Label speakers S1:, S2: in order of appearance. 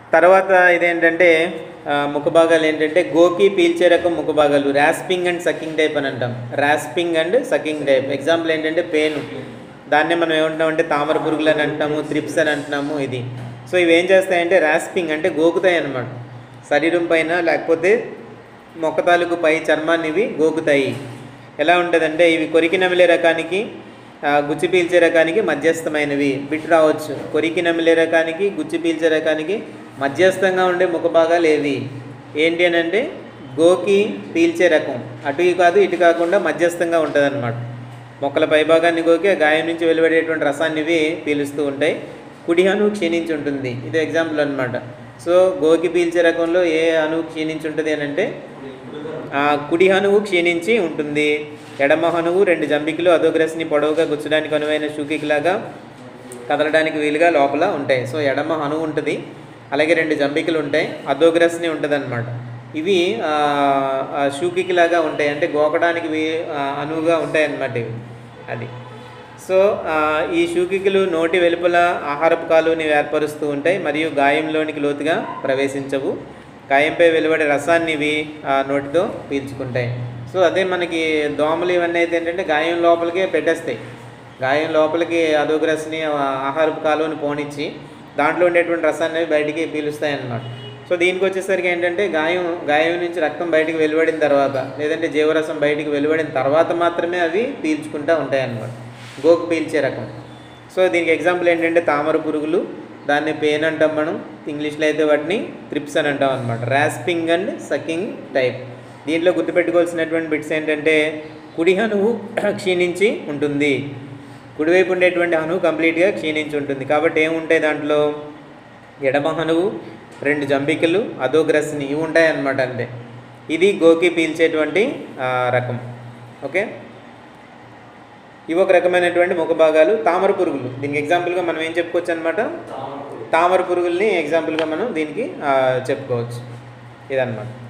S1: తర్వాత ఇదేంటంటే ఆ, ముఖ భాగాలు ఏంటంటే గోకి పీల్చే రకం ముఖ భాగాలు ర్యాస్పింగ్ అండ్ సకింగ్ టైప్ అని అంటాం rasping and sucking type example ఏంటంటే పేను దాన్నే మనం ఏమంటామంటే తామర పురుగులు అని అంటున్నాము త్రిప్స్ అని అంటున్నాము ఇది సో ఇవి ఏం చేస్తాయంటే ర్యాస్పింగ్ అంటే గోకుతాయి అన్నమాట శరీరం పైన లేకపోతే మొక్క తాలూకు పై చర్మాన్ని ఇవి గోకుతాయి ఎలా ఉంటుందంటే ఇవి కొరికి నమిలే రకానికి ఆ, గుచ్చి పీల్చే రకానికి మధ్యస్థమైనవి బిట్ రావచ్చు కొరికి నమిలే రకానికి గుచ్చి పీల్చే రకానికి మధ్యస్థంగా ఉండే ముఖ భాగాలు ఏవి ఏంటి అని అంటే గోకి పీల్చే రకం అటు కాదు ఇటు కాకుండా మధ్యస్థంగా ఉంటుంది మొక్కల పైభాగాన్ని గోకి ఆ గాయం నుంచి వెలువడేటువంటి రసాన్ని ఇవి పీలుస్తూ ఉంటాయి కుడి అణువు క్షీణించి ఉంటుంది ఇది ఎగ్జాంపుల్ అనమాట సో గోకి పీల్చే రకంలో ఏ అణువు క్షీణించి ఉంటుంది అని అంటే ఆ కుడి హనువు క్షీణించి ఉంటుంది ఎడమ హనువు రెండు జంబికలు అధోగ్రస్ని పొడవుగా గుచ్చడానికి అనువైన షూకికిలాగా కదలడానికి వీలుగా లోపల ఉంటాయి సో ఎడమ హనువు ఉంటుంది అలాగే రెండు జంబికలు ఉంటాయి అధోగ్రస్ని ఉంటుంది అనమాట ఇవి ఆ, ఆ షూకికిలాగా ఉంటాయి అంటే గోకడానికి వీ ఆ, అనువుగా ఉంటాయి అన్నమాట ఇవి అది సో ఆ, ఈ షూకికలు నోటి వెలుపల ఆహారపు కాలువని ఏర్పరుస్తూ ఉంటాయి మరియు గాయంలోనికి లోతుగా ప్రవేశించవు గాయంపై వెలువడే రసాన్ని ఇవి ఆ, నోటితో పీల్చుకుంటాయి సో అదే మనకి దోమలు ఇవన్నీ అయితే ఏంటంటే గాయం లోపలికే పెట్టేస్తాయి గాయం లోపలికి అదోగ్రస్ని ఆహారపు కాలువని పోనిచ్చి దాంట్లో ఉండేటువంటి రసాన్ని అవి బయటికి పీలుస్తాయి అన్నమాట సో దీనికి వచ్చేసరికి ఏంటంటే గాయం గాయం నుంచి రక్తం బయటికి వెలువడిన తర్వాత లేదంటే జీవరసం బయటికి వెలువడిన తర్వాత మాత్రమే అవి పీల్చుకుంటూ ఉంటాయి అన్నమాట గోకు పీల్చే రకం సో దీనికి ఎగ్జాంపుల్ ఏంటంటే తామర పురుగులు దాన్ని పెయిన్ అంటాం మనం ఇంగ్లీష్లో అయితే వాటిని త్రిప్స్ అని అంటాం అనమాట ర్యాస్పింగ్ అండ్ సకింగ్ టైప్ దీంట్లో గుర్తుపెట్టుకోవాల్సినటువంటి బిట్స్ ఏంటంటే కుడి హనువు క్షీణించి ఉంటుంది కుడివైపు ఉండేటువంటి హనువు కంప్లీట్గా క్షీణించి ఉంటుంది కాబట్టి ఏముంటాయి దాంట్లో ఎడమ హనువు రెండు జంబికలు అధోగ్రస్ని ఇవి ఉంటాయి అన్నమాట అంతే ఇది గోకి పీల్చేటువంటి ఆ, రకం ఓకే ఇవి ఒక రకమైనటువంటి ముఖ భాగాలు తామర పురుగులు దీనికి ఎగ్జాంపుల్గా మనం ఏం చెప్పుకోవచ్చు అనమాట తామర పురుగుల్ని ఎగ్జాంపుల్గా మనం దీనికి ఆ, చెప్పుకోవచ్చు ఇదన్నమాట